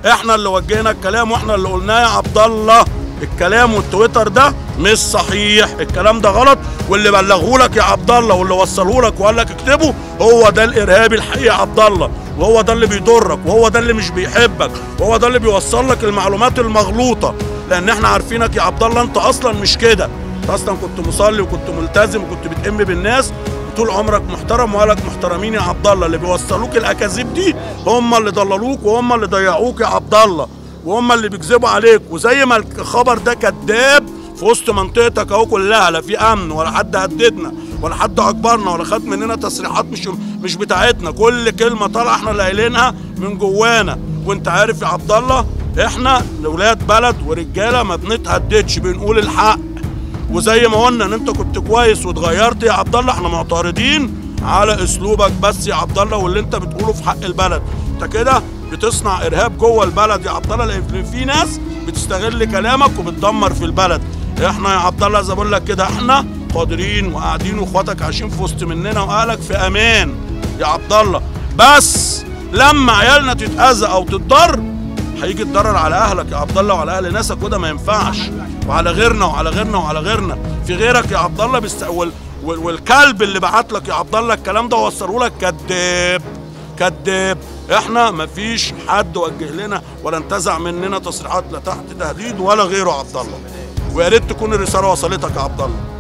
احنا اللي وجهنا الكلام واحنا اللي قلناه يا عبد الله الكلام والتويتر ده مش صحيح الكلام ده غلط واللي بلغه لك يا عبد الله واللي وصله لك وقال لك اكتبه هو ده الارهابي الحقيقي يا عبد الله وهو ده اللي بيضرك وهو ده اللي مش بيحبك وهو ده اللي بيوصل لك المعلومات المغلوطه لان احنا عارفينك يا عبد الله انت اصلا مش كده انت اصلا كنت مصلي وكنت ملتزم وكنت بتهم بالناس طول عمرك محترم وقالك محترمين يا عبد الله اللي بيوصلوك الاكاذيب دي هم اللي ضللوك وهم اللي ضيعوك يا عبد الله وهم اللي بيكذبوا عليك وزي ما الخبر ده كذاب في وسط منطقتك اهو كلها لا في امن ولا حد هددنا ولا حد اجبرنا ولا خد مننا تصريحات مش مش بتاعتنا كل كلمه طالعه احنا اللي قايلينها من جوانا وانت عارف يا عبد الله احنا ولاد بلد ورجاله ما بنتهددش بنقول الحق وزي ما قلنا ان انت كنت كويس واتغيرت يا عبد الله احنا معترضين على اسلوبك بس يا عبد الله واللي انت بتقوله في حق البلد انت كده بتصنع ارهاب جوه البلد يا عبد الله لان في ناس بتستغل كلامك وبتدمر في البلد احنا يا عبد الله زي ما بقول لك كده احنا قادرين وقاعدين واخواتك عايشين في وسط مننا واهلك في امان يا عبد الله بس لما عيالنا تتاذى او تتضر هيجي الضرر على اهلك يا عبد الله وعلى اهل ناسك وده ما ينفعش وعلى غيرنا وعلى غيرنا وعلى غيرنا في غيرك يا عبد الله بيست... وال... وال... والكلب اللي بعت لك يا عبد الله الكلام ده وصله لك كذاب كذاب احنا مفيش حد وجه لنا ولا انتزع مننا تصريحات لا تحت تهديد ولا غيره يا عبد الله ويا ريت تكون الرساله وصلتك يا عبد الله